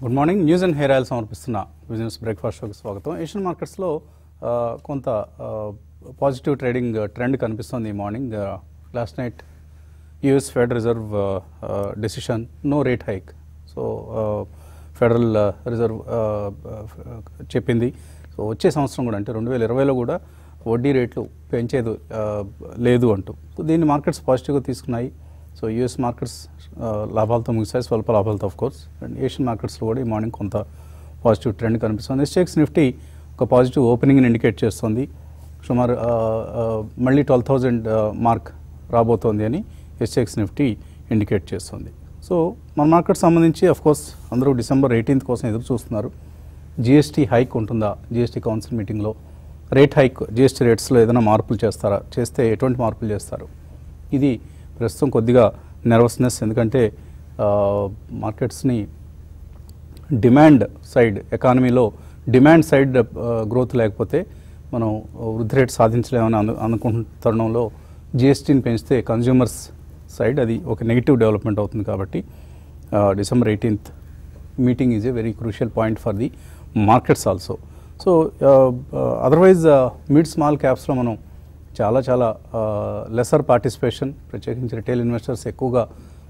Good morning news and hair oil సమర్పిస్తున్న business breakfast షోకి స్వాగతం ఏషియన్ మార్కెట్స్లో ఆ, కొంత పాజిటివ్ ట్రేడింగ్ ట్రెండ్ కనిపిస్తుంది ఈ morning last night US Fed reserve decision no rate hike so federal reserve చెప్పింది సో వచ్చే సంవత్సరం కూడా అంటే రెండు వేల ఇరవైలో కూడా వడ్డీ రేట్లు పెంచేది ఆ, లేదు అంటూ సో దీన్ని మార్కెట్స్ పాజిటివ్గా తీసుకున్నాయి సో యూఎస్ మార్కెట్స్ ఆ, లాభాలతో ముగిశాయి స్వల్ప లాభాలతో ఆఫ్ కోర్స్ అండ్ ఏషియన్ మార్కెట్స్లో కూడా ఈ మార్నింగ్ కొంత పాజిటివ్ ట్రెండ్ కనిపిస్తుంది ఎస్టెక్స్ నిఫ్టీ ఒక పాజిటివ్ ఓపెనింగ్ని ఇండికేట్ చేస్తుంది సుమారు ఆ, ఆ, మళ్ళీ ట్వెల్వ్ థౌజండ్ మార్క్ రాబోతోంది అని ఎస్టెక్స్ నిఫ్టీ ఇండికేట్ చేస్తుంది సో మన మార్కెట్ సంబంధించి అఫ్ కోర్స్ అందరూ డిసెంబర్ ఎయిటీన్త్ కోసం ఎదురు చూస్తున్నారు జిఎస్టీ హైక్ ఉంటుందా జిఎస్టీ కౌన్సిల్ మీటింగ్లో రేట్ హైక్ జిఎస్టీ రేట్స్లో ఏదైనా మార్పులు చేస్తారా చేస్తే ఎటువంటి మార్పులు చేస్తారు ఇది ప్రస్తుతం కొద్దిగా నెర్వస్నెస్ ఎందుకంటే మార్కెట్స్ని డిమాండ్ సైడ్ ఎకానమీలో డిమాండ్ సైడ్ గ్రోత్ లేకపోతే మనం వృద్ధి రేట్ సాధించలేమని అను అనుకుంటున్న తరుణంలో జిఎస్టీని పెంచితే కన్జ్యూమర్స్ సైడ్ అది ఒక నెగిటివ్ డెవలప్మెంట్ అవుతుంది కాబట్టి December eighteenth meeting is a very crucial point for the markets also so otherwise mid small క్యాప్స్లో మనం చాలా చాలా లెసర్ పార్టిసిపేషన్ ప్రత్యేకించి రిటైల్ ఇన్వెస్టర్స్ ఎక్కువగా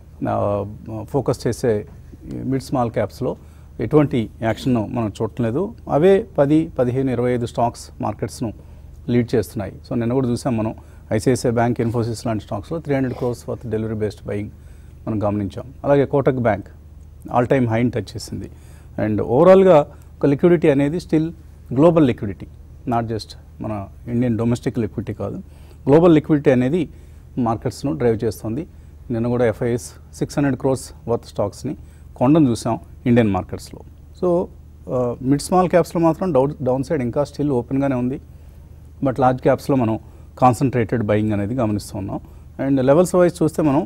ఫోకస్ చేసే మిడ్ స్మాల్ క్యాప్స్లో ఎటువంటి యాక్షన్ మనం చూడటం లేదు అవే పది పదిహేను ఇరవై ఐదు స్టాక్స్ మార్కెట్స్ను లీడ్ చేస్తున్నాయి సో నిన్న కూడా చూసాం మనం ఐసిఐసిఐ బ్యాంక్ ఇన్ఫోసిస్ లాంటి స్టాక్స్లో three hundred crores worth delivery based buying మనం గమనించాం అలాగే Kotak bank all time high touch చేసింది అండ్ ఓవరాల్గా ఒక లిక్విడిటీ అనేది still global liquidity not just మన ఇండియన్ డొమెస్టిక్ లిక్విడిటీ కాదు గ్లోబల్ లిక్విడిటీ అనేది మార్కెట్స్ను డ్రైవ్ చేస్తుంది నిన్న కూడా FIs six hundred crores worth స్టాక్స్ని కొండను చూసాం ఇండియన్ మార్కెట్స్లో సో మిడ్ స్మాల్ క్యాప్స్లో మాత్రం డౌన్ డౌన్ సైడ్ ఇంకా స్టిల్ ఓపెన్గానే ఉంది బట్ లార్జ్ క్యాప్స్లో మనం కాన్సన్ట్రేటెడ్ బయింగ్ అనేది గమనిస్తున్నాం అండ్ లెవెల్స్ వైజ్ చూస్తే మనం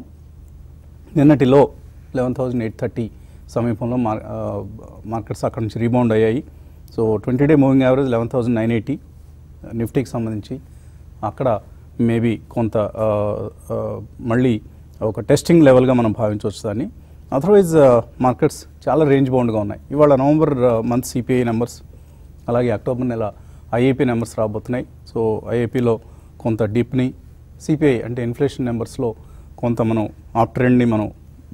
నిన్నటి లో లెవెన్ థౌజండ్ ఎయిట్ థర్టీ సమీపంలో మార్ ఆ, మార్కెట్స్ అక్కడ నుంచి రీబౌండ్ అయ్యాయి so twenty day moving average eleven thousand nine eighty నిఫ్టీకి సంబంధించి అక్కడ మేబీ కొంత ఆ, ఆ, మళ్ళీ ఒక టెస్టింగ్ లెవెల్గా మనం భావించవచ్చు దాన్ని అదర్వైజ్ మార్కెట్స్ చాలా రేంజ్ బౌండ్గా ఉన్నాయి ఇవాళ నవంబర్ మంత్ సిపిఐ నెంబర్స్ అలాగే అక్టోబర్ నెల ఐఏపీ నెంబర్స్ రాబోతున్నాయి సో ఐఏపీలో కొంత డిప్ని సిపిఐ అంటే ఇన్ఫ్లేషన్ నెంబర్స్లో కొంత మనం ఆ ట్రెండ్ని మనం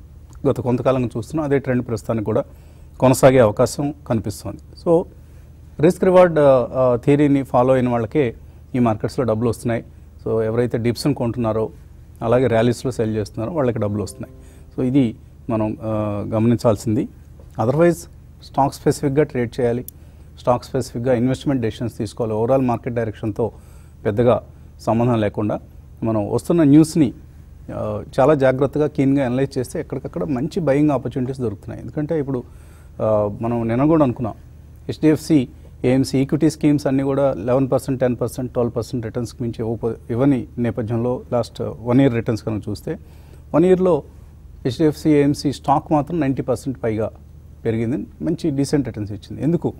గత కొంతకాలంగా చూస్తున్నాం అదే ట్రెండ్ ప్రస్తుతానికి కూడా కొనసాగే అవకాశం కనిపిస్తుంది సో రిస్క్ రివార్డ్ థియరీని ఫాలో అయిన వాళ్ళకే ఈ మార్కెట్స్లో డబ్బులు వస్తున్నాయి సో ఎవరైతే డిప్స్ని కొంటున్నారో అలాగే ర్యాలీస్లో సెల్ చేస్తున్నారో వాళ్ళకి డబ్బులు వస్తున్నాయి సో ఇది మనం ఆ, గమనించాల్సింది అదర్వైజ్ స్టాక్ స్పెసిఫిక్గా ట్రేడ్ చేయాలి స్టాక్ స్పెసిఫిక్గా ఇన్వెస్ట్మెంట్ డెసిషన్స్ తీసుకోవాలి ఓవరాల్ మార్కెట్ డైరెక్షన్తో పెద్దగా సంబంధం లేకుండా మనం వస్తున్న న్యూస్ని ఆ, చాలా జాగ్రత్తగా కీన్గా అనలైజ్ చేస్తే ఎక్కడికక్కడ మంచి బయింగ్ ఆపర్చునిటీస్ దొరుకుతున్నాయి ఎందుకంటే ఇప్పుడు ఆ, మనం నిన్న కూడా అనుకున్నాం హెచ్డిఎఫ్సి ఏఎంసీ ఈక్విటీ స్కీమ్స్ అన్నీ కూడా eleven percent ten percent twelve percent రిటర్న్స్కి మించి ఇవ్వపో ఇవ్వని నేపథ్యంలో లాస్ట్ వన్ ఇయర్ రిటర్న్స్ కనుక చూస్తే వన్ ఇయర్లో హెచ్డిఎఫ్సి ఏఎంసీ స్టాక్ మాత్రం నైంటీ పర్సెంట్ పైగా పెరిగింది మంచి డీసెంట్ రిటర్న్స్ ఇచ్చింది ఎందుకు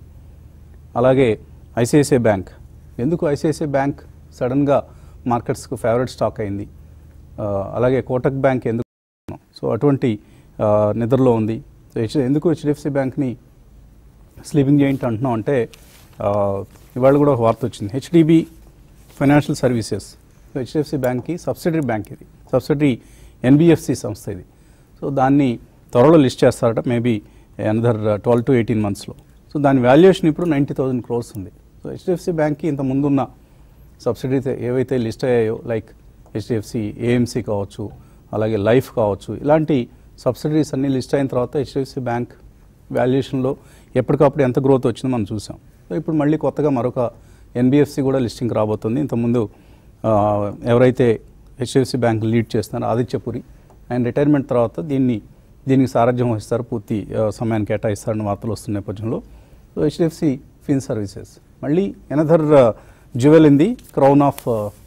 అలాగే ఐసిఐసిఐ బ్యాంక్ ఎందుకు ఐసిఐసిఐ బ్యాంక్ సడన్గా మార్కెట్స్కు ఫేవరెట్ స్టాక్ అయింది ఆ, అలాగే కోటక్ బ్యాంక్ ఎందుకు సో అటువంటి ఆ, నిద్రలో ఉంది సో హెచ్- ఎందుకు హెచ్డిఎఫ్సి బ్యాంక్ని స్లీపింగ్ జాయింట్ అంటున్నాం అంటే ఆ, ఇవాళ కూడా ఒక వార్త వచ్చింది హెచ్డిబి ఫైనాన్షియల్ సర్వీసెస్ హెచ్డిఎఫ్సి బ్యాంక్కి సబ్సిడరీ బ్యాంక్ ఇది సబ్సిడరీ ఎన్బిఎఫ్సి సంస్థ ఇది సో దాన్ని త్వరలో లిస్ట్ చేస్తారట maybe another twelve to eighteen మంత్స్లో సో దాని వాల్యుయేషన్ ఇప్పుడు నైంటీ థౌసండ్ క్రోర్స్ ఉంది సో హెచ్డిఎఫ్సి బ్యాంక్కి ఇంత ముందున్న సబ్సిడీస్ ఏవైతే లిస్ట్ అయ్యాయో లైక్ హెచ్డిఎఫ్సి ఏఎంసీ కావచ్చు అలాగే లైఫ్ కావచ్చు ఇలాంటి సబ్సిడీస్ అన్నీ లిస్ట్ అయిన తర్వాత హెచ్డిఎఫ్సి బ్యాంక్ వాల్యుయేషన్లో ఎప్పటికప్పుడు ఎంత గ్రోత్ వచ్చిందో మనం చూసాం సో ఇప్పుడు మళ్ళీ కొత్తగా మరొక ఎన్బిఎఫ్సి కూడా లిస్టింగ్ రాబోతుంది ఇంతకుముందు ఆ, ఎవరైతే హెచ్డిఎఫ్సి బ్యాంక్ లీడ్ చేస్తున్నారో ఆదిత్యపురి ఆయన రిటైర్మెంట్ తర్వాత దీన్ని దీనికి సారథ్యం వహిస్తారు పూర్తి ఆ, సమయాన్ని కేటాయిస్తారని వార్తలు వస్తున్న నేపథ్యంలో సో హెచ్డిఎఫ్సి ఫిన్ సర్వీసెస్ మళ్ళీ another jewel in the crown of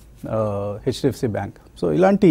HDFC bank so ఇలాంటి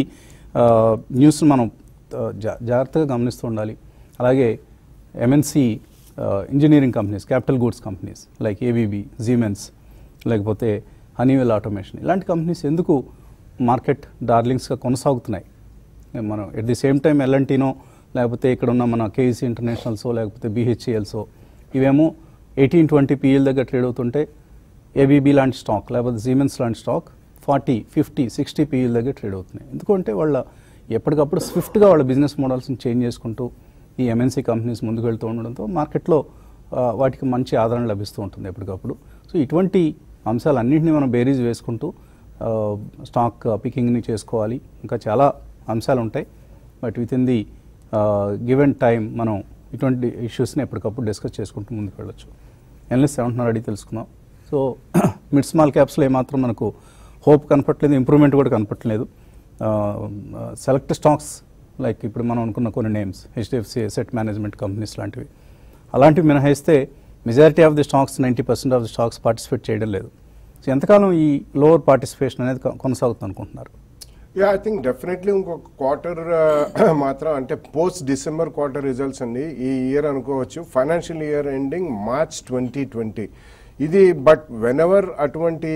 న్యూస్ మనం ఆ, జా జాగ్రత్తగా గమనిస్తూ ఉండాలి అలాగే MNC engineering companies capital goods companies like ABB Siemens లేకపోతే హనీవెల్ ఆటోమేషన్ ఇలాంటి కంపెనీస్ ఎందుకు మార్కెట్ డార్లింగ్స్గా కొనసాగుతున్నాయి మనం ఎట్ ది సేమ్ టైం ఎల్ఎన్టీనో లేకపోతే ఇక్కడ ఉన్న మన కేఈసీ ఇంటర్నేషనల్సో లేకపోతే బీహెచ్ఈఎల్సో ఇవేమో ఎయిటీన్ ట్వంటీ పీఎల్ దగ్గర ట్రేడ్ అవుతుంటే ఏబీబీ లాంటి స్టాక్ లేకపోతే జీమెన్స్ లాంటి stock forty fifty sixty PE దగ్గర ట్రేడ్ అవుతున్నాయి ఎందుకంటే వాళ్ళ ఎప్పటికప్పుడు స్విఫ్ట్గా వాళ్ళ బిజినెస్ మోడల్స్ని చేంజ్ చేసుకుంటూ ఈ ఎంఎన్సీ కంపెనీస్ ముందుకు వెళ్తూ ఉండడంతో మార్కెట్లో ఆ, వాటికి మంచి ఆదరణ లభిస్తూ ఉంటుంది ఎప్పటికప్పుడు సో ఇటువంటి అంశాలన్నింటినీ మనం బేరీజ్ వేసుకుంటూ ఆ, స్టాక్ పికింగ్ని చేసుకోవాలి ఇంకా చాలా అంశాలు ఉంటాయి but with in the given time మనం ఇటువంటి ఇష్యూస్ని ఎప్పటికప్పుడు డిస్కస్ చేసుకుంటూ ముందుకు వెళ్ళొచ్చు ఎనలిస్ట్ ఏమంటున్నారు అడిగి తెలుసుకుందాం సో మిడ్ స్మాల్ క్యాప్స్లో ఏమాత్రం మనకు హోప్ కనపట్లేదు ఇంప్రూవ్మెంట్ కూడా కనపట్లేదు సెలెక్ట్ స్టాక్స్ లైక్ ఇప్పుడు మనం అనుకున్న కొన్ని names HDFC asset management companies లాంటివి అలాంటివి మినహాయిస్తే majority of the stocks ninety percent of the stocks participate చేయడం లేదు సో ఎంతకాలం ఈ లోవర్ పార్టిసిపేషన్ అనేది కొ- కొనసాగుతుంది అనుకుంటున్నారు యా ఐ థింక్ డెఫినెట్లీ ఇంకొక క్వార్టర్ మాత్రం అంటే పోస్ట్ డిసెంబర్ క్వార్టర్ రిజల్ట్స్ అండి ఈ ఇయర్ అనుకోవచ్చు financial year ending March twenty twenty ఇది బట్ వెన్ ఎవర్ అటువంటి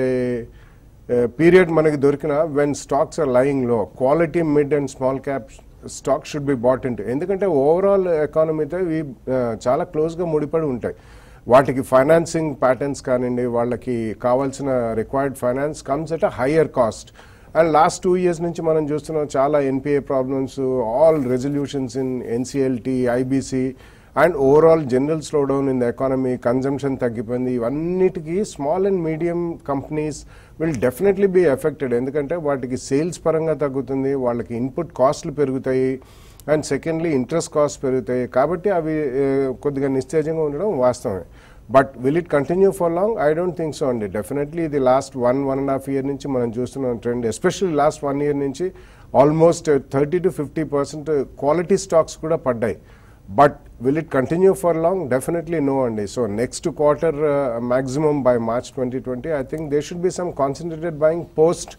పీరియడ్ మనకి దొరికిన when stocks are lying low quality mid and small cap stock should be bought into ఎందుకంటే ఓవరాల్ ఎకానమీతో ఇవి ఆ, చాలా క్లోజ్గా ముడిపడి ఉంటాయి వాటికి ఫైనాన్సింగ్ ప్యాటర్న్స్ కానివ్వండి వాళ్ళకి కావాల్సిన required finance comes at a higher cost and last two years నుంచి మనం చూస్తున్నాం చాలా NPA problems all resolutions in NCLT IBC and overall general slow down in the economy consumption తగ్గిపోయింది ఇవన్నిటికీ small and medium companies will definitely be affected ఎందుకంటే వాటికి sales పరంగా తగ్గుతుంది వాళ్ళకి ఇన్పుట్ కాస్ట్లు పెరుగుతాయి అండ్ సెకండ్లీ ఇంట్రెస్ట్ కాస్ట్ పెరుగుతాయి కాబట్టి అవి ఏ, కొద్దిగా నిస్తేజంగా ఉండడం వాస్తవమే but will it continue for long I don't think so అండి డెఫినెట్లీ ఇది last one one and half year నుంచి మనం చూస్తున్న trend especially last one year నుంచి almost thirty to fifty percent quality stocks కూడా పడ్డాయి but will it continue for long definitely no అండి so next quarter maximum by March twenty twenty I think they should be some concentrated buying post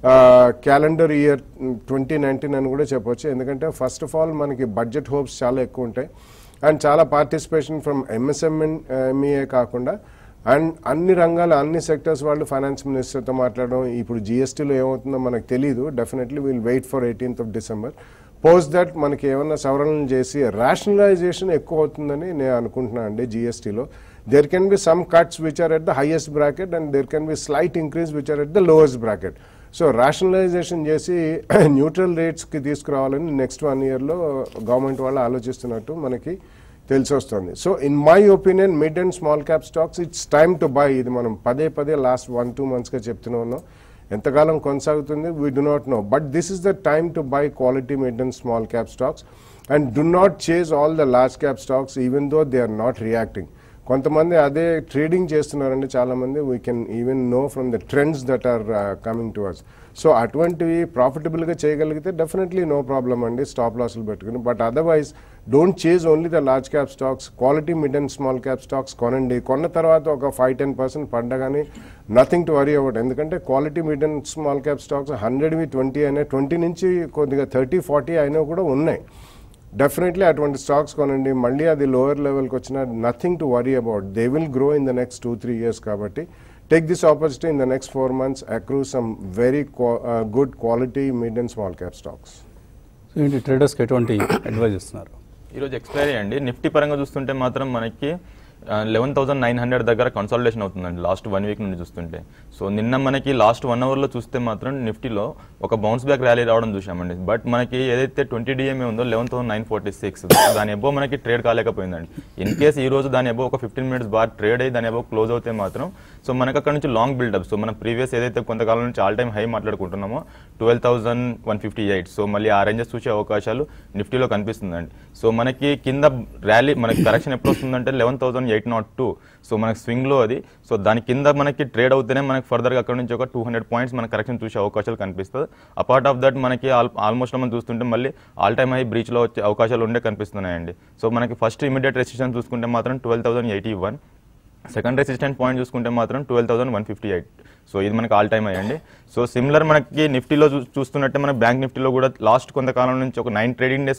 calendar year twenty nineteen అని కూడా చెప్పొచ్చు ఎందుకంటే first of all మనకి budget hopes చాలా ఎక్కువ ఉంటాయి and చాలా పార్టిసిపేషన్ ఫ్రమ్ ఎంఎస్ఎంఎంఈఏ కాకుండా అండ్ అన్ని రంగాల అన్ని సెక్టర్స్ వాళ్ళు ఫైనాన్స్ మినిస్టర్తో మాట్లాడడం ఇప్పుడు జిఎస్టీలో ఏమవుతుందో మనకు తెలియదు definitely will wait for eighteenth of December post that మనకి ఏమన్నా సవరణలు చేసి రేషనలైజేషన్ ఎక్కువ అవుతుందని నేను అనుకుంటున్నాను అండి జిఎస్టీలో there can be some cuts which are at the highest bracket and there can be slight increase which are at the lowest bracket so rationalization చేసి న్యూట్రల్ రేట్స్కి తీసుకురావాలని నెక్స్ట్ వన్ ఇయర్లో గవర్నమెంట్ వాళ్ళు ఆలోచిస్తున్నట్టు మనకి తెలిసి వస్తుంది so in my opinion mid and small cap stocks it's time to buy ఇది మనం పదే పదే లాస్ట్ వన్ టూ మంత్స్గా చెప్తూనే ఉన్నాం ఎంతకాలం కొనసాగుతుంది we do not know but this is the time to buy quality mid and small cap stocks and do not chase all the large cap stocks even though they are not reacting కొంతమంది అదే trading చేస్తున్నారండి చాలా మంది we can even know from the trends that are coming to us so అటువంటివి ప్రాఫిటబుల్గా చేయగలిగితే definitely no problem అండి stop లాసులు పెట్టుకుని but otherwise don't chase only the large cap stocks quality mid and small cap stocks కొనండి కొన్న తర్వాత ఒక ఫైవ్ టెన్ పర్సెంట్ పడ్డగానే నథింగ్ టు వరీ అవ్వట్ ఎందుకంటే quality mid and small cap stocks హండ్రెడ్వి ట్వంటీ అయినా ట్వంటీ నుంచి కొద్దిగా థర్టీ ఫార్టీ అయినా కూడా ఉన్నాయి డెఫినెట్లీ అటువంటి స్టాక్స్ కొనండి మళ్ళీ అది లోయర్ లెవెల్కి వచ్చినా nothing to worry about they will grow in the next two three years కాబట్టి take this opportunity in the next four months accrue some very good quality mid and small cap stocks so ఏంటి ట్రేడర్స్కి ఎటువంటి advise ఇస్తున్నారు ఈరోజు expiry అండి Nifty పరంగా చూస్తుంటే మాత్రం మనకి లెవెన్ థౌసండ్ నైన్ హండ్రెడ్ దగ్గర కన్సాలిడేషన్ అవుతుందండి లాస్ట్ వన్ వీక్ నుండి చూస్తుంటే సో నిన్న మనకి లాస్ట్ వన్ అవర్లో చూస్తే మాత్రం నిఫ్టీలో ఒక బౌన్స్ బ్యాక్ ర్యాలీ రావడం చూసామండి బట్ మనకి ఏదైతే ట్వంటీ డిఎంఏ ఉందో eleven thousand nine forty six దాని ఎబో మనకి ట్రేడ్ కాలేకపోయిందండి ఇన్ కేస్ ఈ రోజు దాని ఎబో ఒక ఫిఫ్టీన్ మినిట్స్ బాగా ట్రేడ్ అయ్యి దాని ఎబో క్లోజ్ అవుతే మాత్రం సో మనకి అక్కడ నుంచి లాంగ్ బిల్డప్ సో మనం ప్రీవియస్ ఏదైతే కొంతకాలం నుంచి ఆల్ టైమ్ హై మాట్లాడుకుంటున్నామో twelve thousand one fifty eight so మళ్ళీ ఆ రేంజెస్ చూసే అవకాశాలు నిఫ్టీలో కనిపిస్తుందండి సో మనకి కింద ర్యాలీ మనకి కరెక్షన్ ఎప్పుడు వస్తుందంటే eleven thousand eight nought two so మనకి స్వింగ్లో అది సో దాని కింద మనకి ట్రేడ్ అవుతేనే మనకి ఫర్దర్గా అక్కడ నుంచి ఒక టూ హండ్రెడ్ పాయింట్స్ మన కరెక్షన్ చూసే అవకాశాలు కనిపిస్తుంది అపార్ట్ ఆఫ్ దట్ మనకి ఆల్ ఆల్మోస్ట్ మనం చూస్తుంటే మళ్ళీ ఆల్ టైమ్ హై బ్రీచ్లో వచ్చే అవకాశాలు ఉండే కనిపిస్తున్నాయండి సో మనకి ఫస్ట్ ఇమీడియట్ రెసిస్టెన్స్ చూసుకుంటే మాత్రం twelve thousand eighty one second resistant point చూసుకుంటే మాత్రం twelve thousand one fifty eight so ఇది మనకి ఆల్ టైమ్ అయ్యండి సో సిమిలర్ మనకి నిఫ్టీలో చూ- చూస్తున్నట్టే మన బ్యాంక్ నిఫ్టీలో కూడా లాస్ట్ కొంతకాలం నుంచి ఒక నైన్ ట్రేడింగ్ డేస్లో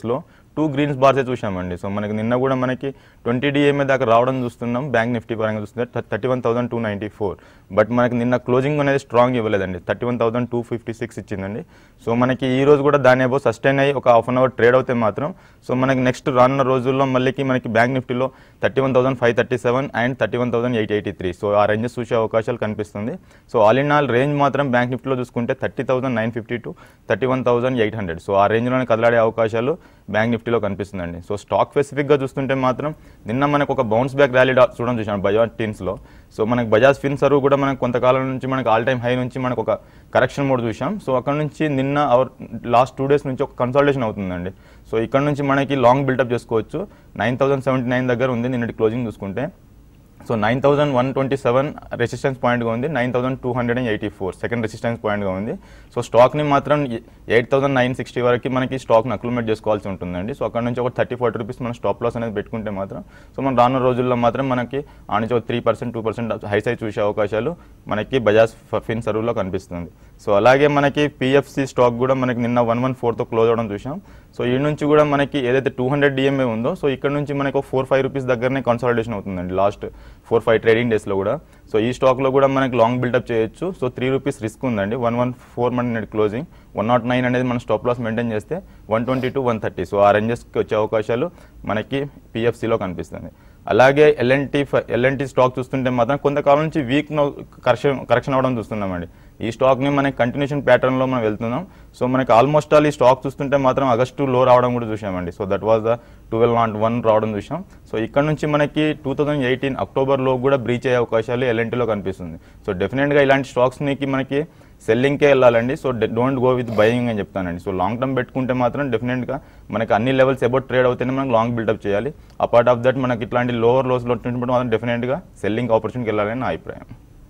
టూ గ్రీన్స్ బార్సే చూసామండి సో మనకి నిన్న కూడా మనకి ట్వంటీ డిఎంఏ దాకా రావడం చూస్తున్నాం బ్యాంక్ నిఫ్టీ పరంగా చూస్తుంటే thirty one thousand two ninety four but మనకి నిన్న క్లోజింగ్ అనేది స్ట్రాంగ్ ఇవ్వలేదండి thirty one thousand two fifty six ఇచ్చిందండి సో మనకి ఈ రోజు కూడా దాని అబో సస్టైన్ అయ్యి ఒక హాఫ్ అన్ అవర్ ట్రేడ్ అవుతే మాత్రం సో మనకి నెక్స్ట్ రానున్న రోజుల్లో మళ్ళీకి మనకి బ్యాంక్ నిఫ్టీలో thirty one thousand five thirty seven and thirty one thousand eight eighty three so ఆ రేంజెస్ చూసే అవకాశాలు కనిపిస్తుంది so all in all range మాత్రం బ్యాంక్ నిఫ్టీలో చూసుకుంటే thirty thousand nine fifty to thirty one thousand eight hundred so ఆ రేంజ్లోనే కదలాడే అవకాశాలు బ్యాంక్ నిఫ్టీలో కనిపిస్తుందండి సో స్టాక్ స్పెసిఫిక్గా చూస్తుంటే మాత్రం నిన్న మనకు ఒక బౌన్స్ బ్యాక్ ర్యాలీ డా- చూడడం చూసాం బజాజ్ టీమ్స్లో సో మనకి బజాజ్ ఫిన్సర్ కూడా మనకు కొంతకాలం నుంచి మనకి ఆల్ టైమ్ హై నుంచి మనకు ఒక కరెక్షన్ మోడ్ చూసాం సో అక్కడ నుంచి నిన్న అవర్ లాస్ట్ టూ డేస్ నుంచి ఒక కన్సల్టేషన్ అవుతుందండి సో ఇక్కడ నుంచి మనకి లాంగ్ బిల్డప్ చేసుకోవచ్చు నైన్ థౌసండ్ సెవెంటీ నైన్ దగ్గర ఉంది నిన్నటి క్లోజింగ్ చూసుకుంటే so nine thousand one twenty seven resistance పాయింట్గా ఉంది nine thousand two hundred and eighty four second resistance పాయింట్గా ఉంది సో స్టాక్ని మాత్రం ఎయిట్ థౌసండ్ నైన్ సిక్స్టీ వరకు మనకి స్టాక్ని అక్లుమేట్ చేసుకోవాల్సి ఉంటుందండి సో అక్కడ నుంచి ఒక థర్టీ ఫార్టీ రూపీస్ మనం స్టాప్ లాస్ అనేది పెట్టుకుంటే మాత్రం సో మన రానున్న రోజుల్లో మాత్రం మనకి ఆ నుంచి ఒక three percent two percent high size చూసే అవకాశాలు మనకి బజాజ్ ఫ- ఫిన్ సర్వ్లో కనిపిస్తుంది సో అలాగే మనకి పిఎఫ్సి స్టాక్ కూడా మనకి నిన్న వన్ వన్ ఫోర్తో క్లోజ్ అవడం చూసాం సో ఈ నుంచి కూడా మనకి ఏదైతే టూ హండ్రెడ్ డిఎంఏ ఉందో సో ఇక్కడ నుంచి మనకి ఒక ఫోర్ ఫైవ్ రూపీస్ దగ్గరనే కన్సాలిడేషన్ అవుతుందండి లాస్ట్ ఫోర్ ఫైవ్ ట్రేడింగ్ డేస్లో కూడా సో ఈ స్టాక్లో కూడా మనకి లాంగ్ బిల్డప్ చేయొచ్చు సో త్రీ రూపీస్ రిస్క్ ఉందండి వన్ వన్ ఫోర్ మన క్లోజింగ్ వన్ నాట్ నైన్ అనేది మన స్టాప్ లాస్ మెయింటైన్ చేస్తే one twenty to one thirty so ఆ రేంజెస్కి వచ్చే అవకాశాలు మనకి పిఎఫ్సిలో కనిపిస్తుంది అలాగే ఎల్ఎన్టీ ఎల్ఎన్టీ స్టాక్ చూస్తుంటే మాత్రం కొంతకాలం నుంచి వీక్ కరెక్షన్ కరెక్షన్ అవ్వడం చూస్తున్నామండి ఈ స్టాక్ని మనకి కంటిన్యూషన్ ప్యాటర్న్లో మనం వెళ్తున్నాం సో మనకి ఆల్మోస్ట్ ఆల్ ఈ స్టాక్ చూస్తుంటే మాత్రం ఆగస్టు లో రావడం కూడా చూసామండి so that was the twelve nought one రావడం చూసాం సో ఇక్కడ నుంచి మనకి టూ థౌజండ్ ఎయిటీన్ అక్టోబర్లో కూడా బ్రీచ్ అయ్యే అవకాశాలు ఎల్ఎన్టీలో కనిపిస్తుంది సో డెఫినెట్గా ఇలాంటి స్టాక్స్కి మనకి సెల్లింగ్కే వెళ్ళాలండి so don't go with buying అని చెప్తానండి సో లాంగ్ టర్మ్ పెట్టుకుంటే మాత్రం డెఫినెట్గా మనకి అన్ని లెవెల్స్ అబౌట్ ట్రేడ్ అవుతేనే మనకి లాంగ్ బిల్డప్ చేయాలి అపార్ట్ ఆఫ్ దట్ మనకి ఇట్లాంటి లోవర్ లోస్లో వచ్చినప్పుడు మాత్రం డెఫినెట్గా సెల్లింగ్ ఆపర్చునిటీకి వెళ్ళాలని నా అభిప్రాయం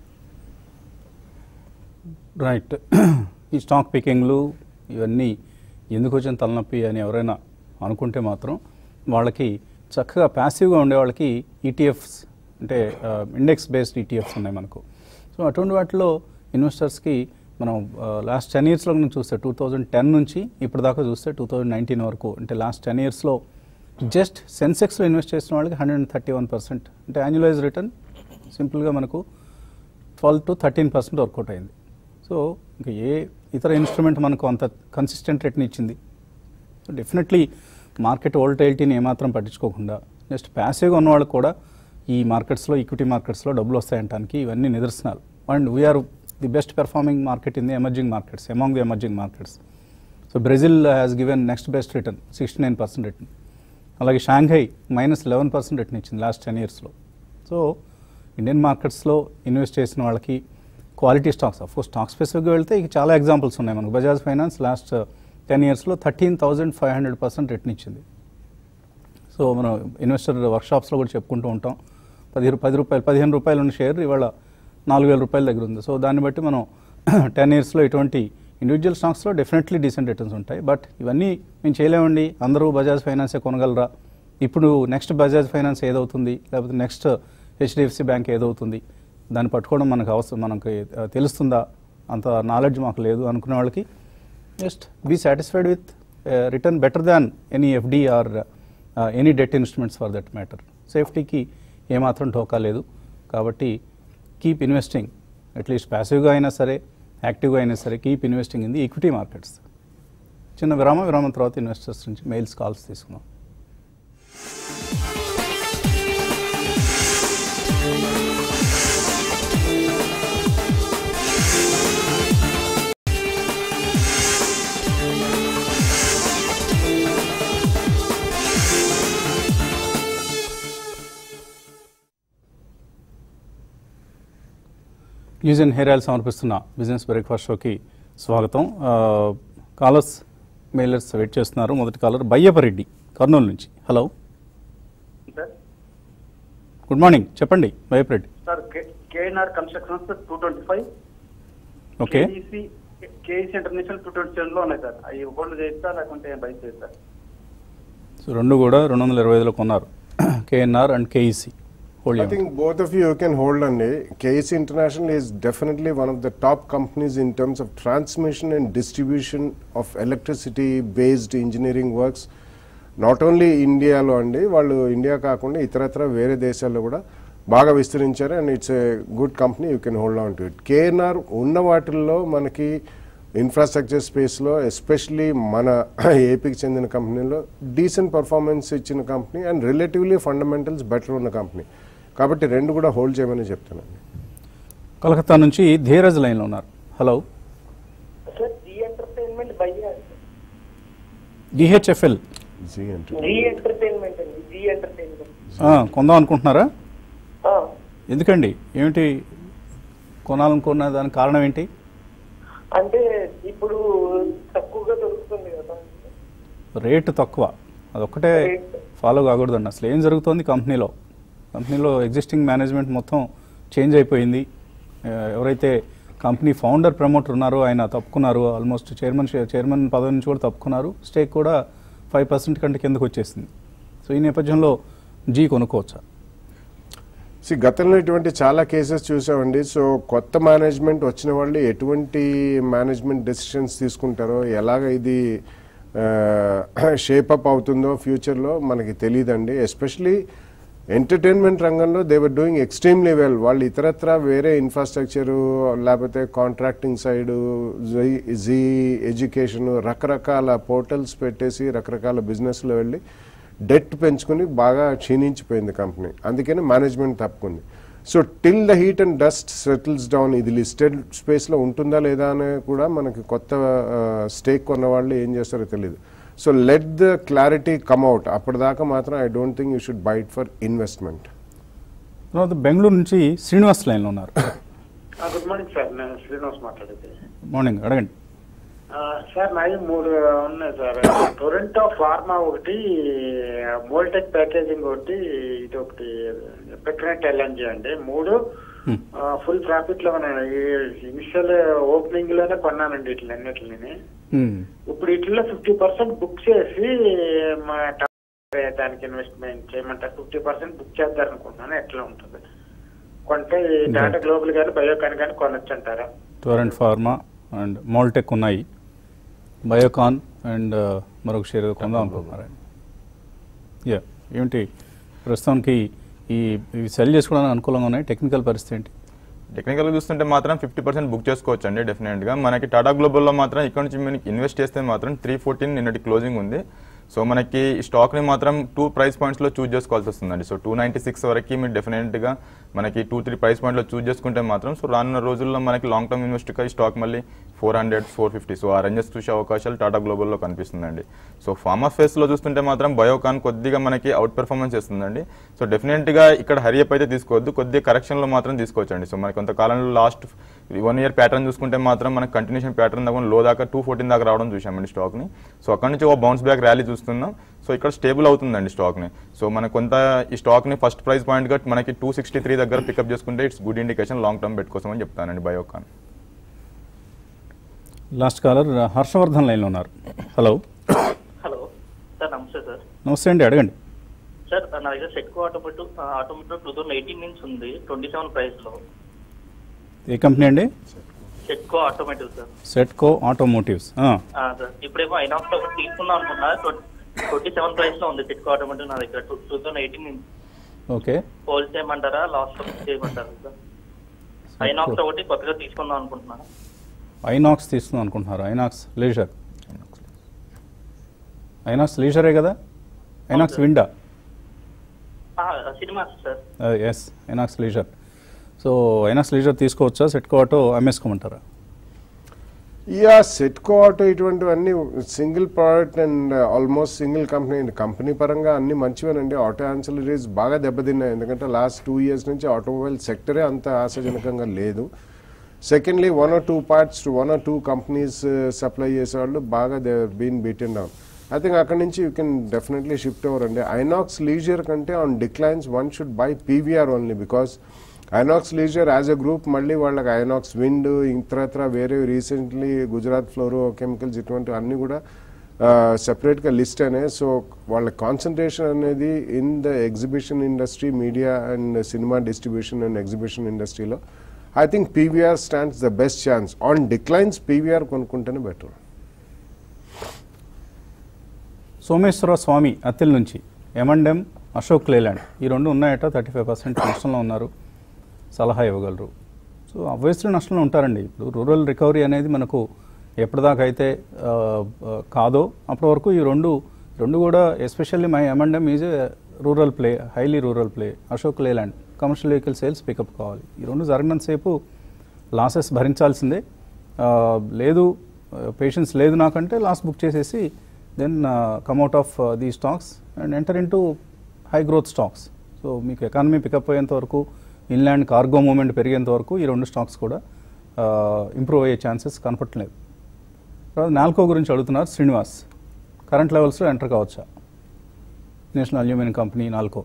రైట్ ఈ స్టాక్ పికింగ్లు ఇవన్నీ ఎందుకు వచ్చిన తలనొప్పి అని ఎవరైనా అనుకుంటే మాత్రం వాళ్ళకి చక్కగా ప్యాసివ్గా ఉండే వాళ్ళకి ఈటీఎఫ్స్ అంటే ఇండెక్స్ బేస్డ్ ఈటీఎఫ్స్ ఉన్నాయి మనకు సో అటువంటి వాటిలో ఇన్వెస్టర్స్కి మనం లాస్ట్ టెన్ ఇయర్స్లో మనం చూస్తే టూ థౌజండ్ టెన్ నుంచి ఇప్పుడు దాకా చూస్తే టూ థౌజండ్ నైన్టీన్ వరకు అంటే లాస్ట్ టెన్ ఇయర్స్లో జస్ట్ సెన్సెక్స్లో ఇన్వెస్ట్ చేసిన వాళ్ళకి hundred and thirty one percent అంటే యాన్యులైజ్ రిటర్న్ సింపుల్గా మనకు twelve to thirteen percent work out అయింది సో ఇంకా ఏ ఇతర ఇన్స్ట్రుమెంట్ మనకు అంత కన్సిస్టెంట్ రేట్ని ఇచ్చింది సో డెఫినెట్లీ మార్కెట్ వోల్టైలిటీని ఏమాత్రం పట్టించుకోకుండా జస్ట్ ప్యాసివ్గా ఉన్న వాళ్ళకి కూడా ఈ మార్కెట్స్లో ఈక్విటీ మార్కెట్స్లో డబ్బులు వస్తాయంటానికి ఇవన్నీ నిదర్శనాలు and we are the best performing market in the emerging markets among the emerging markets so Brazil has given next best return sixty nine percent return అలాగే Shanghai minus eleven percent return ఇచ్చింది last ten ఇయర్స్లో సో Indian మార్కెట్స్లో invest చేసిన వాళ్ళకి quality stocks of course stock స్పెసిఫిక్గా వెళ్తే ఇక చాలా ఎగ్జాంపుల్స్ ఉన్నాయి మనకు బజాజ్ ఫైనాన్స్ లాస్ట్ టెన్ ఇయర్స్లో thirteen thousand five hundred percent return ఇచ్చింది సో మనం ఇన్వెస్టర్ వర్క్షాప్స్లో కూడా చెప్పుకుంటూ ఉంటాం పది రూ- పది రూపాయలు పదిహేను రూపాయలు ఉన్న షేర్ ఇవాళ నాలుగు వేల రూపాయల దగ్గర ఉంది సో దాన్ని బట్టి మనం టెన్ ఇయర్స్లో ఇటువంటి ఇండివిజువల్ స్టాక్స్లో డెఫినెట్లీ డీసెంట్ రిటర్న్స్ ఉంటాయి బట్ ఇవన్నీ మేము చేయలేమండి అందరూ బజాజ్ ఫైనాన్సే కొనగలరా ఇప్పుడు నెక్స్ట్ బజాజ్ ఫైనాన్స్ ఏదవుతుంది లేకపోతే నెక్స్ట్ హెచ్డిఎఫ్సి బ్యాంక్ ఏదవుతుంది దాన్ని పట్టుకోవడం మనకు అవసరం మనకి ఆ, తెలుస్తుందా అంత నాలెడ్జ్ మాకు లేదు అనుకునే వాళ్ళకి just be satisfied with return better than any FD or any debt instruments for that matter సేఫ్టీకి ఏమాత్రం ఢోకా లేదు కాబట్టి కీప్ ఇన్వెస్టింగ్ అట్లీస్ట్ ప్యాసివ్గా అయినా సరే యాక్టివ్గా అయినా సరే keep investing in the equity markets చిన్న విరామ విరామం తర్వాత ఇన్వెస్టర్స్ నుంచి మెయిల్స్ కాల్స్ తీసుకుందాం న్యూస్ అండ్ హెయిర్ ఆయిల్ సమర్పిస్తున్న బిజినెస్ బ్రేక్ఫాస్ట్ షోకి స్వాగతం ఆ, కాలర్స్ మెయిలర్స్ వెయిట్ చేస్తున్నారు మొదటి కాలర్ బయ్యపరెడ్డి కర్నూలు నుంచి హలో సార్ గుడ్ మార్నింగ్ చెప్పండి Bayyapareddy sir KNR constructions two twenty five okay KEC KEC international two twenty seven లో ఉన్నాయి సార్ అవి హోల్డ్ చేస్తా లేకుంటే బై చేస్తా సో రెండు కూడా రెండు వందల ఇరవై ఐదులో కొన్నారు KNR and KEC I hold think both of you can hold on. eh? KC International is definitely one of the top companies in terms of transmission and distribution of electricity based engineering works. Not only ఇండియాలో అండి వాళ్ళు India కాకుండా ఇతరత్ర వేరే దేశాల్లో కూడా బాగా విస్తరించారు and it's a good company you can hold on to it KNR ఉన్న వాటిల్లో మనకి ఇన్ఫ్రాస్ట్రక్చర్ స్పేస్లో ఎస్పెషలీ మన ఏపీకి చెందిన కంపెనీలో డీసెంట్ పర్ఫార్మెన్స్ ఇచ్చిన కంపెనీ అండ్ రిలేటివ్లీ ఫండమెంటల్స్ బెటర్ ఉన్న కంపెనీ కాబట్టి రెండు కూడా హోల్డ్ చేయమని చెప్తానండి కలకత్తా నుంచి ధీరజ్ లైన్లో ఉన్నారు హలో సార్ జీ ఎంటర్టైన్మెంట్ భయ్యా డిహెచ్ఎఫ్ఎల్ జీ అంటే జీ ఎంటర్టైన్మెంట్ అండి జీ ఎంటర్టైన్మెంట్ కొందాం అనుకుంటున్నారా ఎందుకండి ఏమిటి కొనాలనుకున్న దానికి కారణం ఏంటి అంటే ఇప్పుడు తక్కువగా దొరుకుతుంది కదా రేటు తక్కువ అదొక్కటే రేట్. ఫాలో కాకూడదండి అసలు ఏం జరుగుతోంది కంపెనీలో కంపెనీలో ఎగ్జిస్టింగ్ మేనేజ్మెంట్ మొత్తం చేంజ్ అయిపోయింది ఆ, ఎవరైతే కంపెనీ ఫౌండర్ ప్రమోటర్ ఉన్నారో ఆయన తప్పుకున్నారు ఆల్మోస్ట్ చైర్మన్ చైర్మన్ పదవి నుంచి కూడా తప్పుకున్నారు స్టేక్ కూడా ఫైవ్ పర్సెంట్ కంటే కిందకు వచ్చేసింది సో ఈ నేపథ్యంలో జీ కొనుక్కోవచ్చా సి గతంలో ఇటువంటి చాలా కేసెస్ చూసామండి సో కొత్త మేనేజ్మెంట్ వచ్చిన వాళ్ళు ఎటువంటి మేనేజ్మెంట్ డెసిషన్స్ తీసుకుంటారో ఎలాగ ఇది షేపప్ అవుతుందో ఫ్యూచర్లో మనకి తెలియదండి ఎస్పెషలీ ఎంటర్టైన్మెంట్ రంగంలో దేవర్ డూయింగ్ ఎక్స్ట్రీమ్లీ వెల్ వాళ్ళు ఇతరత్ర వేరే ఇన్ఫ్రాస్ట్రక్చరు లేకపోతే కాంట్రాక్టింగ్ సైడు జీ ఎడ్యుకేషన్ రకరకాల పోర్టల్స్ పెట్టేసి రకరకాల బిజినెస్లో వెళ్ళి డెట్ పెంచుకుని బాగా క్షీణించిపోయింది కంపెనీ అందుకని మేనేజ్మెంట్ తప్పుకుంది so till the heat and dust settles down ఇది లిస్టెడ్ స్పేస్లో ఉంటుందా లేదా అని కూడా మనకి కొత్త స్టేక్ కొన్న వాళ్ళు ఏం చేస్తారో తెలియదు so let the clarity come out అప్పటిదాకా మాత్రం I don't think you should bite for investment తర్వాత బెంగళూరు నుంచి శ్రీనివాస్ లైన్లో ఉన్నారు గుడ్ మార్నింగ్ సార్ నేను శ్రీనివాస్ మాట్లాడేది మార్నింగ్ అడగండి ఆ, సార్ నాది మూడు ఉన్నాయి సార్ టొరంటో ఫార్మా ఒకటి మోల్టెక్ ప్యాకేజింగ్ ఒకటి ఇది ఒకటి పెట్రోనెట్ ఎల్ఎన్జీ అండి మూడు Hmm. ఫుల్ ప్రాఫిట్ లో ఉన్నాయి ఇనిషియల్ ఓపెనింగ్ లోనే కొన్నానండి ఇట్లా అన్నిటిని Hmm. ఇప్పుడు వీటిలో ఫిఫ్టీ పర్సెంట్ బుక్ చేసి మా టా- దానికి ఇన్వెస్ట్మెంట్ చేయమంటారు ఫిఫ్టీ పర్సెంట్ బుక్ చేద్దాం అనుకుంటున్నాను ఎట్లా ఉంటుంది కొంటే ఈ టాటా గ్లోబల్ కానీ బయోకాన్ కానీ కొనొచ్చు అంటారా టోరెంట్ ఫార్మా అండ్ మోల్టెక్ ఉన్నాయి బయోకాన్ అండ్ మరొక షేర్ ఏదో కొందాం అనుకుంటున్నారు యా ఏమిటి ప్రస్తుతానికి ఈ ఇవి సెల్ చేసుకోవడానికి అనుకూలంగా ఉన్నాయి టెక్నికల్ పరిస్థితి ఏంటి టెక్నికల్గా చూస్తుంటే మాత్రం ఫిఫ్టీ పర్సెంట్ బుక్ చేసుకోవచ్చు అండి డెఫినెట్గా మనకి టాటా గ్లోబల్లో మాత్రం ఇక్కడ నుంచి మనకి ఇన్వెస్ట్ చేస్తే మాత్రం త్రీ ఫోర్టీన్ నిన్నటి క్లోజింగ్ ఉంది సో మనకి ఈ స్టాక్ని మాత్రం టూ ప్రైస్ పాయింట్స్లో చూస్ చేసుకోవాల్సి వస్తుందండి సో టూ నైంటీ సిక్స్ వరకు మీరు డెఫినెట్గా మనకి టూ త్రీ ప్రైస్ పాయింట్లో చూస్ చేసుకుంటే మాత్రం సో రానున్న రోజుల్లో మనకి లాంగ్ టర్మ్ ఇన్వెస్ట్గా ఈ స్టాక్ మళ్ళీ four hundred four fifty so ఆ రేంజెస్ చూసే అవకాశాలు టాటా గ్లోబల్లో కనిపిస్తుందండి సో ఫార్మా ఫేస్లో చూస్తుంటే మాత్రం బయోకాన్ కొద్దిగా మనకి అవుట్ పెర్ఫార్మెన్స్ చేస్తుందండి సో డెఫినెట్గా ఇక్కడ హరియప్ అయితే తీసుకోవద్దు కొద్దిగా కరెక్షన్లో మాత్రం తీసుకోవచ్చండి సో మనకి కొంతకాలంలో లాస్ట్ వన్ ఇయర్ ప్యాటర్న్ చూసుకుంటే మాత్రం మనకి కంటిన్యూషన్ ప్యాటర్న్ దాకా లో దాకా టూ ఫోర్టీన్ దాకా రావడం చూసామండి స్టాక్ని సో అక్కడ నుంచి ఒక బౌన్స్ బ్యాక్ ర్యాలీ చూస్తున్నాం సో ఇక్కడ స్టేబుల్ అవుతుందండి స్టాక్ని సో మనకు కొంత ఈ స్టాక్ని ఫస్ట్ ప్రైస్ పాయింట్గా మనకి టూ సిక్స్టీ త్రీ దగ్గర పికప్ చేసుకుంటే it's good indication long term పెట్టుకోసమని చెప్తానండి బయోకాన్ లాస్ట్ కాలర్ హర్షవర్ధన్ లైన్లో ఉన్నారు హలో హలో సార్ నమస్తే సార్ నమస్తే అండి అడగండి సార్ నా దగ్గర Setco automotive automotive two thousand eighteen నుంచి ఉంది ట్వంటీ సెవెన్ ప్రైస్లో ఏ కంపెనీ అండి Setco automotive sir Setco automotives ఆ, సార్ ఇప్పుడేమో ఐనాక్స్ ఒకటి తీసుకుందాం అనుకున్నా ట్వంటీ సెవెన్ ప్రైస్లో ఉంది సెట్కో ఆటోమేటివ్ నా దగ్గర టూ టూ థౌసండ్ ఎయిటీన్ నుంచి ఓకే హోల్ చేయమంటారా లాస్ట్ చేయమంటారా సార్ ఐనాక్స్ ఒకటి కొత్తగా తీసుకుందాం అనుకుంటున్నాను ఐనాక్స్ తీసుకుందాం అనుకుంటున్నారు ఐనాక్స్ లీజర్ ఐనాక్స్ లీజరే కదా ఐనాక్స్ sir. విండా cinema sir yes Inox leisure so Inox leisure తీసుకోవచ్చా సెట్కో ఆటో అమ్మేసుకోమంటారా యా సెట్కో ఆటో ఇటువంటివన్నీ single product and almost single company company పరంగా అన్ని మంచివేనండి ఆటో యాన్సిలరీస్ బాగా దెబ్బతిన్నాయి ఎందుకంటే లాస్ట్ టూ ఇయర్స్ నుంచి ఆటోమొబైల్ సెక్టరే అంత ఆశాజనకంగా లేదు secondly one or two parts one or two companies supply చేసేవాళ్ళు బాగా they been beaten down I think అక్కడ నుంచి you can definitely shift over అండి ఐనాక్స్ లీజర్ కంటే on declines one should buy PVR only because Inox leisure as a group మళ్ళీ వాళ్ళకి INOX wind ఇతరత్ర వేరే రీసెంట్లీ గుజరాత్ ఫ్లోరో కెమికల్స్ ఇటువంటి అన్ని కూడా సెపరేట్గా లిస్ట్ అనే సో వాళ్ళ కాన్సన్ట్రేషన్ అనేది in the exhibition industry media and cinema distribution and exhibition ఇండస్ట్రీలో I think PVR stands the best chance on declines PVR కొనుక్కుంటేనే బెటర్ సో సోమేశ్వర స్వామి అత్తిల్ నుంచి ఎమండెం అశోక్ లేలాండ్ ఈ రెండు ఉన్నాయట థర్టీ ఫైవ్ పర్సెంట్ నష్టంలో ఉన్నారు సలహా ఇవ్వగలరు సో అబ్వియస్లీ నష్టంలో ఉంటారండి ఇప్పుడు రూరల్ రికవరీ అనేది మనకు ఎప్పటిదాకా అయితే ఆ, ఆ, కాదో అప్పటి వరకు ఈ రెండు రెండు కూడా especially my M and M is rural play highly rural play Ashok Leyland commercial vehicle sales pick up కావాలి ఈ రెండు జరిగినంతసేపు లాసెస్ భరించాల్సిందే ఆ, లేదు పేషెన్స్ లేదు నాకంటే లాస్ బుక్ చేసేసి then come out of the stocks and enter in high growth stocks so మీకు ఎకానమీ పికప్ అయ్యేంత వరకు ఇన్లాండ్ కార్గో మూమెంట్ పెరిగేంత వరకు ఈ రెండు స్టాక్స్ కూడా ఇంప్రూవ్ అయ్యే ఛాన్సెస్ కనపట్లేదు తర్వాత నాల్కో గురించి అడుగుతున్నారు శ్రీనివాస్ కరెంట్ లెవెల్స్లో ఎంటర్ కావచ్చా national aluminium company Nalco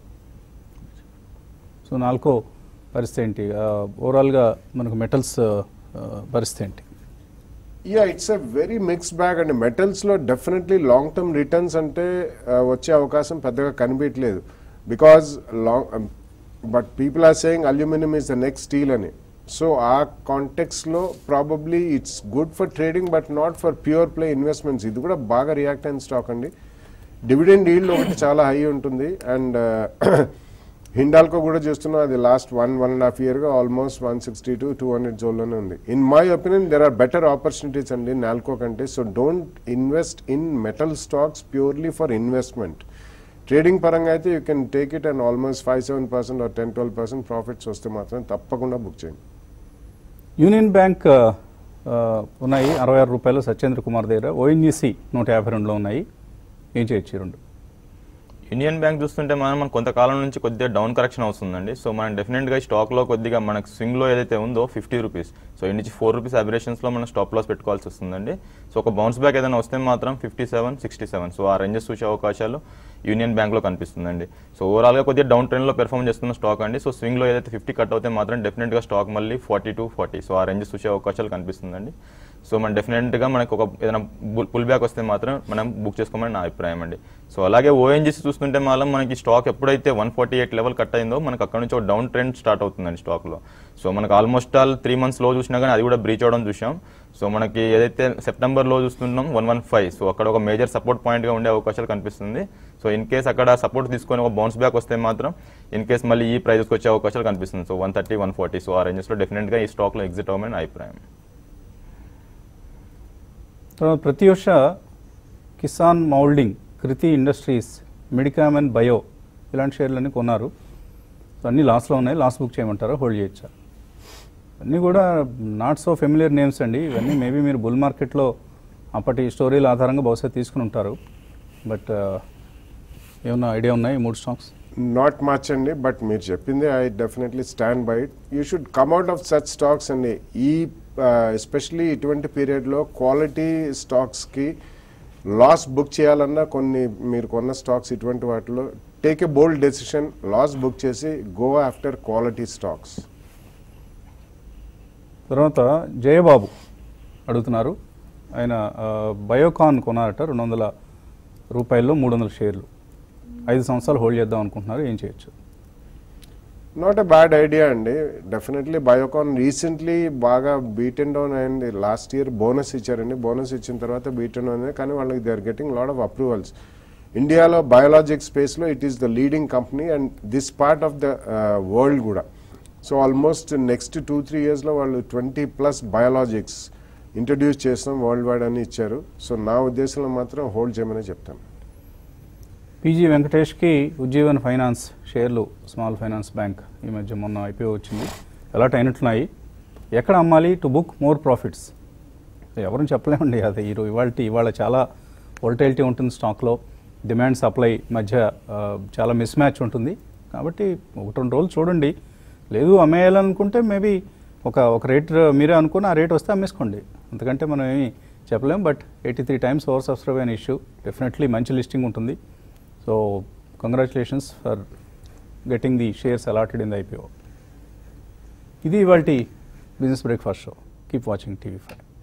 so Nalco పరిస్థితి ఏంటి ఓవరాల్గా మనకు మెటల్స్ పరిస్థితి ఏంటి yeah it's a very mix bag అండి మెటల్స్లో డెఫినెట్లీ లాంగ్ టర్మ్ రిటర్న్స్ అంటే uh, వచ్చే అవకాశం పెద్దగా కనిపించలేదు because long but people are saying aluminium is the next steel అని సో ఆ కాంటెక్స్లో probably it's good for trading but not for pure play investments ఇది కూడా బాగా రియాక్ట్ అయిన స్టాక్ అండి డివిడెండ్ ఈల్డ్ ఒకటి చాలా హై ఉంటుంది అండ్ హిండాల్కో కూడా చూస్తున్నాం అది last one one and half ఇయర్గా almost one sixty to two hundred జోన్లోనే ఉంది in my opinion there are better opportunities అండి నాల్కో కంటే so don't invest in metal stocks purely for investment trading పరంగా అయితే you can take it and almost five seven percent or ten twelve percent profits వస్తే మాత్రం తప్పకుండా book చేయండి union bank ఆ, ఆ, ఉన్నాయి అరవై ఆరు రూపాయలు సత్యేంద్ర కుమార్ దగ్గర ఓఎన్జీసీ నూట యాభై రెండులో ఉన్నాయి ఏం చేయొచ్చు ఈ రెండు యూనియన్ బ్యాంక్ చూస్తుంటే మనం మనం కొంతకాలం నుంచి కొద్దిగా డౌన్ కరెక్షన్ అవుతుందండి సో మనం డెఫినెట్గా స్టాక్లో కొద్దిగా మనకు స్వింగ్లో ఏదైతే ఉందో ఫిఫ్టీ రూపీస్ సో ఈ నుంచి ఫోర్ రూపీస్ అబరేషన్స్లో మనం స్టాప్ లాస్ పెట్టుకోవాల్సి వస్తుందండి సో ఒక బౌన్స్ బ్యాక్ ఏదైనా వస్తే మాత్రం fifty seven sixty seven so ఆ రేంజెస్ చూసే అవకాశాలు యూనియన్ బ్యాంక్లో కనిపిస్తుందండి సో ఓవరాల్గా కొద్దిగా డౌన్ ట్రెండ్లో పెర్ఫామ్ చేస్తున్న స్టాక్ అండి సో స్వింగ్లో ఏదైతే ఫిఫ్టీ కట్ అవుతే మాత్రం డెఫినెట్గా స్టాక్ మళ్ళీ ఫార్టీ టు ఫార్టీ సో ఆ రేంజెస్ చూసే అవకాశాలు కనిపిస్తుందండి సో మనం డెఫినెట్గా మనకు ఒక ఏదైనా పుల్ బ్యాక్ వస్తే మాత్రం మనం బుక్ చేసుకోమని నా అభిప్రాయం అండి సో అలాగే ఓఎన్జీసీ చూస్తుంటే మాత్రం మనకి స్టాక్ ఎప్పుడైతే one forty eight level cut అయిందో మనకు అక్కడ నుంచి ఒక డౌన్ ట్రెండ్ స్టార్ట్ అవుతుందండి స్టాక్లో సో మనకు ఆల్మోస్ట్ ఆల్ త్రీ మంత్స్ లో చూసినా కానీ అది కూడా బ్రీచ్ అవడం చూసాం సో మనకి ఏదైతే సెప్టెంబర్లో చూస్తున్నాం వన్ వన్ ఫైవ్ సో అక్కడ ఒక మేజర్ సపోర్ట్ పాయింట్గా ఉండే అవకాశాలు కనిపిస్తుంది సో ఇన్ కేస్ అక్కడ సపోర్ట్ తీసుకొని ఒక బౌన్స్ బ్యాక్ వస్తే మాత్రం ఇన్ కేస్ మళ్ళీ ఈ ప్రైజెస్కి వచ్చే అవకాశాలు కనిపిస్తుంది so one thirty one forty so ఆ రేంజెస్లో డెఫినెట్గా ఈ స్టాక్లో ఎగ్జిట్ అవ్వమని నా అభిప్రాయం తర్వాత Pratyusha Kisan moulding Kriti industries Medicamen and bio ఇలాంటి షేర్లన్నీ కొన్నారు సో అన్ని లాస్లో ఉన్నాయి లాస్ బుక్ చేయమంటారా హోల్డ్ చేయొచ్చా అన్నీ కూడా నాట్ సో ఫెమిలియర్ నేమ్స్ అండి ఇవన్నీ మేబీ మీరు బుల్ మార్కెట్లో అప్పటి స్టోరీల ఆధారంగా బహుశా తీసుకుని ఉంటారు బట్ ఏమన్నా ఐడియా ఉన్నాయి ఈ మూడు స్టాక్స్ నాట్ మచ్ అండి బట్ మీరు చెప్పింది I definitely stand by it you should come out of such stocks అండి ఈ ఎస్పెషలీ ఇటువంటి పీరియడ్లో క్వాలిటీ స్టాక్స్కి లాస్ బుక్ చేయాలన్నా కొన్ని మీరు కొన్న స్టాక్స్ ఇటువంటి వాటిలో take a bold decision loss book చేసి గో ఆఫ్టర్ క్వాలిటీ స్టాక్స్ తర్వాత జయబాబు అడుగుతున్నారు ఆయన ఆ, బయోకాన్ కొన్నారట రెండు వందల రూపాయల్లో మూడు వందల షేర్లు ఐదు సంవత్సరాలు హోల్డ్ చేద్దాం అనుకుంటున్నారు ఏం చేయొచ్చు నాట్ ఎ బ్యాడ్ ఐడియా అండి డెఫినెట్లీ బయోకాన్ రీసెంట్లీ బాగా బీటెన్ డౌన్ అయింది లాస్ట్ ఇయర్ బోనస్ ఇచ్చారండి బోనస్ ఇచ్చిన తర్వాత బీటెన్ డౌన్ అయింది కానీ వాళ్ళకి they are getting lot of approvals ఇండియాలో బయోలాజిక్ స్పేస్లో it is the leading company and this part of the world కూడా so almost next two three ఇయర్స్లో వాళ్ళు ట్వంటీ ప్లస్ బయోలాజిక్స్ ఇంట్రడ్యూస్ చేస్తాం వరల్డ్ వైడ్ అని ఇచ్చారు సో నా ఉద్దేశంలో మాత్రం హోల్డ్ చేయమని చెప్తాను పీజీ వెంకటేష్కి ఉజ్జీవన్ ఫైనాన్స్ షేర్లు స్మాల్ ఫైనాన్స్ బ్యాంక్ ఈ మధ్య మొన్న ఐపీఓ వచ్చింది ఎలాట్ అయినట్లున్నాయి ఎక్కడ అమ్మాలి టు బుక్ మోర్ ప్రాఫిట్స్ ఎవరిని చెప్పలేమండి అది ఈరోజు ఇవాళ ఇవాళ చాలా వోల్టైలిటీ ఉంటుంది స్టాక్లో డిమాండ్ సప్లై మధ్య ఆ, చాలా మిస్ మ్యాచ్ ఉంటుంది కాబట్టి ఒకటి రెండు రోజులు చూడండి లేదు అమ్మేయాలనుకుంటే మేబీ ఒక ఒక రేట్ మీరే అనుకుని ఆ రేట్ వస్తే అమ్మేసుకోండి అంతకంటే మనం ఏమి చెప్పలేం but eighty three times over subscribe అయిన ఇష్యూ డెఫినెట్లీ మంచి లిస్టింగ్ ఉంటుంది so congratulations for getting the shares allotted in the IPO ఇది ఇవాళ business breakfast show keep watching TV five